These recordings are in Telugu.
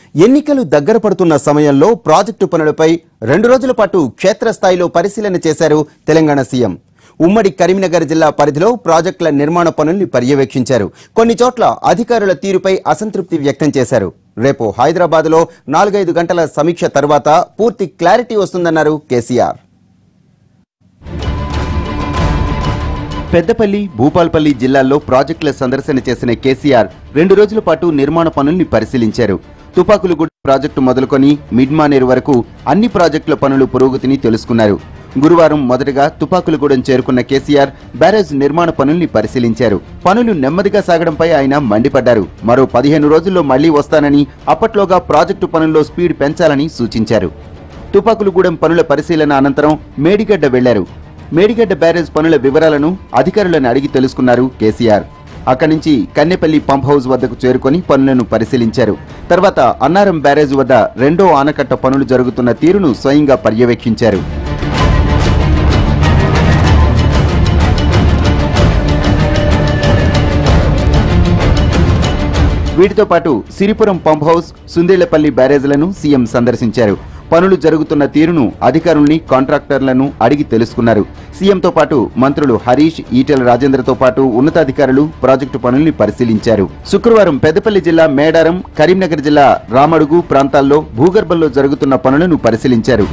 ఎన్నికలు దగ్గర పడుతున్న సమయంలో ప్రాజెక్టు పనులపై రెండు రోజుల పాటు క్షేత్రస్థాయిలో పరిశీలన చేశారు తెలంగాణ సీఎం ఉమ్మడి కరీంనగర్ జిల్లా పరిధిలో ప్రాజెక్టుల నిర్మాణ పనుల్ని పర్యవేక్షించారు కొన్ని చోట్ల అధికారుల తీరుపై అసంతృప్తి వ్యక్తం చేశారు రేపు హైదరాబాద్లో నాలుగైదు గంటల సమీక్ష తర్వాత పూర్తి క్లారిటీ వస్తుందన్నారు కేసీఆర్ పెద్దపల్లి భూపాల్పల్లి జిల్లాల్లో ప్రాజెక్టుల సందర్శన చేసిన కేసీఆర్ రెండు రోజుల పాటు నిర్మాణ పనుల్ని పరిశీలించారు తుపాకులగూడ ప్రాజెక్టు మొదలుకొని మిడ్మానేరు వరకు అన్ని ప్రాజెక్టుల పనులు పురోగతిని తెలుసుకున్నారు గురువారం మొదటగా తుపాకులగూడెం చేరుకున్న కేసీఆర్ బ్యారేజ్ నిర్మాణ పనుల్ని పరిశీలించారు పనులు నెమ్మదిగా సాగడంపై ఆయన మండిపడ్డారు మరో పదిహేను రోజుల్లో మళ్లీ వస్తానని అప్పట్లోగా ప్రాజెక్టు పనుల్లో స్పీడ్ పెంచాలని సూచించారు తుపాకులగూడెం పనుల పరిశీలన అనంతరం మేడిగడ్డ వెళ్లారు మేడిగడ్డ బ్యారేజ్ పనుల వివరాలను అధికారులను అడిగి తెలుసుకున్నారు కేసీఆర్ అక్కడి నుంచి కన్నెపల్లి పంప్ హౌస్ వద్దకు చేరుకొని పనులను పరిశీలించారు తర్వాత అన్నారం బ్యారేజ్ వద్ద రెండో ఆనకట్ట పనులు జరుగుతున్న తీరును స్వయంగా పర్యవేక్షించారు వీటితో పాటు సిరిపురం పంప్ హౌస్ సుందేళ్లపల్లి బ్యారేజ్లను సీఎం సందర్శించారు పనులు జరుగుతున్న తీరును అధికారుల్ని కాంట్రాక్టర్లను అడిగి తెలుసుకున్నారు సీఎంతో పాటు మంత్రులు హరీష్ ఈటెల రాజేంద్రతో పాటు ఉన్నతాధికారులు ప్రాజెక్టు పనుల్ని పరిశీలించారు శుక్రవారం పెద్దపల్లి జిల్లా మేడారం కరీంనగర్ జిల్లా రామడుగు ప్రాంతాల్లో భూగర్భంలో జరుగుతున్న పనులను పరిశీలించారు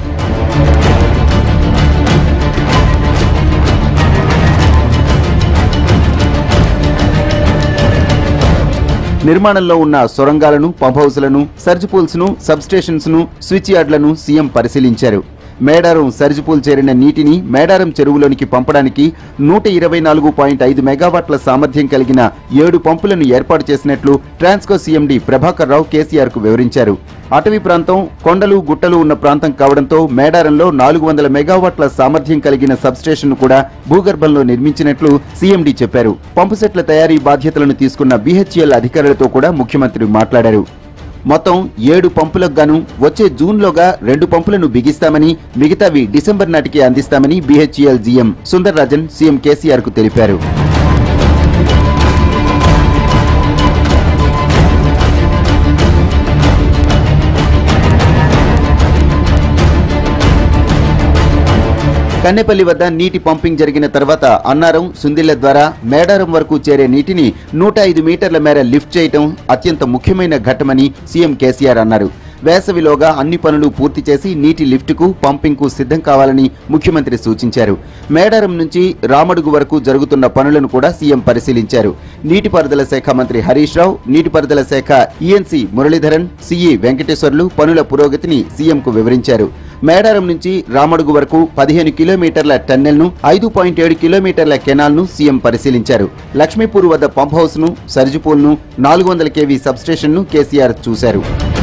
నిర్మాణంలో ఉన్న సొరంగాలను పంప్ హౌస్లను సర్జ్ పూల్స్ ను సబ్ స్టేషన్స్ ను స్విచ్ యార్డ్లను సీఎం పరిశీలించారు మేడారం సర్జిపూల్ చేరిన నీటిని మేడారం చెరువులోనికి పంపడానికి నూట ఇరవై నాలుగు పాయింట్ ఐదు మెగావాట్ల సామర్థ్యం కలిగిన ఏడు పంపులను ఏర్పాటు చేసినట్లు TRANSCO CMD Prabhakar Rao KCR కు వివరించారు అటవీ ప్రాంతం కొండలు గుట్టలు ఉన్న ప్రాంతం కావడంతో మేడారంలో నాలుగు వందల మెగావాట్ల సామర్థ్యం కలిగిన సబ్స్టేషన్ కూడా భూగర్భంలో నిర్మించినట్లు సీఎండీ చెప్పారు పంపు సెట్ల తయారీ బాధ్యతలను తీసుకున్న బీహెచ్ఎల్ అధికారులతో కూడా ముఖ్యమంత్రి మాట్లాడారు మొత్తం ఏడు పంపులకు గాను వచ్చే జూన్లోగా రెండు పంపులను బిగిస్తామని మిగతావి డిసెంబర్ నాటికి అందిస్తామని BHEL GM Sundar Rajan CM KCR కు తెలిపారు కన్నెపల్లి వద్ద నీటి పంపింగ్ జరిగిన తర్వాత అన్నారం సుందిళ్ల ద్వారా మేడారం వరకు చేరే నీటిని నూట ఐదు మీటర్ల మేర లిఫ్ట్ చేయటం అత్యంత ముఖ్యమైన ఘట్టమని సీఎం కేసీఆర్ అన్నారు వేసవిలోగా అన్ని పనులు పూర్తి చేసి నీటి లిఫ్టుకు పంపింగ్కు సిద్ధం కావాలని ముఖ్యమంత్రి సూచించారు మేడారం నుంచి రామడుగు వరకు జరుగుతున్న పనులను కూడా సీఎం పరిశీలించారు నీటిపారుదల శాఖ మంత్రి హరీష్ రావు నీటిపారుదల శాఖ ఈఎన్సీ మురళీధరన్ సిఈ వెంకటేశ్వర్లు పనుల పురోగతిని సీఎంకు వివరించారు మేడారం నుంచి రామడుగు వరకు పదిహేను కిలోమీటర్ల టన్నెల్ను ఐదు పాయింట్ ఏడు కిలోమీటర్ల కెనాల్ను సీఎం పరిశీలించారు లక్ష్మీపూర్ వద్ద పంప్ హౌస్ను సర్జిపూల్ను నాలుగు వందల కేవీ సబ్స్టేషన్ను కేసీఆర్ చూశారు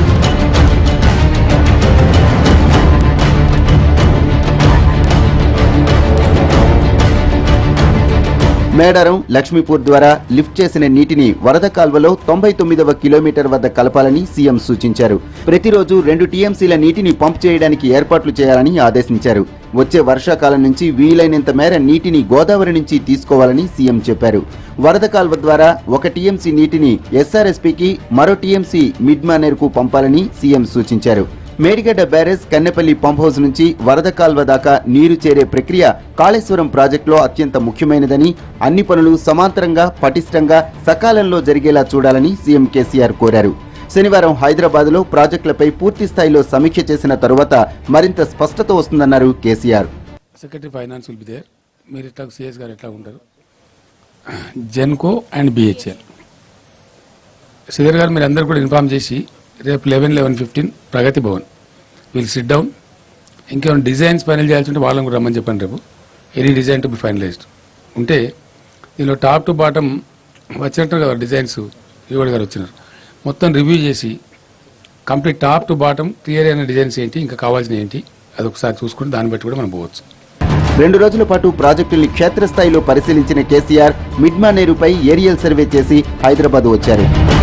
మేడారం లక్ష్మీపూర్ ద్వారా లిఫ్ట్ చేసిన నీటిని వరద కాల్వలో తొంభై తొమ్మిదవ కిలోమీటర్ వద్ద కలపాలని సీఎం సూచించారు ప్రతిరోజు రెండు టీఎంసీల నీటిని పంప్ చేయడానికి ఏర్పాట్లు చేయాలని ఆదేశించారు వచ్చే వర్షాకాలం నుంచి వీలైనంత మేర నీటిని గోదావరి నుంచి తీసుకోవాలని సీఎం చెప్పారు వరద కాల్వ ద్వారా ఒక టీఎంసీ నీటిని ఎస్ఆర్ఎస్పీకి మరో టీఎంసీ మిడ్మానేర్కు పంపాలని సీఎం సూచించారు Medigadda barrage Kannepalli pump house నుంచి వరద కాల్వ దాకా నీరు చేరే ప్రక్రియ కాళేశ్వరం ప్రాజెక్టులో అత్యంత ముఖ్యమైనదని అన్ని పనులు సమాంతరంగా పటిష్టంగా సకాలంలో జరిగేలా చూడాలని సీఎం కేసీఆర్ కోరారు శనివారం హైదరాబాద్లో ప్రాజెక్టులపై పూర్తి స్థాయిలో సమీక్ష చేసిన తరువాత మరింత స్పష్టత వస్తుందన్నారు KCR secretary finance will be there మీరు ఎట్లా సిఎస్ గారు ఎట్లా ఉంటారు జెన్కో అండ్ బిహెచ్ఎల్ శ్రీధర్ గారు మీరు అందరు కూడా ఇన్ఫార్మ్ చేసి రేపు eleven eleven fifteen Pragathi Bhavan we'll sit down ఇంకేమైనా డిజైన్స్ ఫైనల్ చేయాల్సి ఉంటే వాళ్ళని కూడా రమ్మని చెప్పండి రేపు any design to be finalized ఉంటే దీనిలో టాప్ టు బాటమ్ వచ్చినట్టు కదా డిజైన్స్ యువడి గారు వచ్చినారు మొత్తం రివ్యూ చేసి complete top to bottom clear అయిన డిజైన్స్ ఏంటి ఇంకా కావాల్సిన ఏంటి అది ఒకసారి చూసుకుంటే దాన్ని బట్టి కూడా మనం పోవచ్చు రెండు రోజుల పాటు ప్రాజెక్టుల్ని క్షేత్రస్థాయిలో పరిశీలించిన కేసీఆర్ మిడ్మానేరుపై ఏరియల్ సర్వే చేసి హైదరాబాద్ వచ్చారు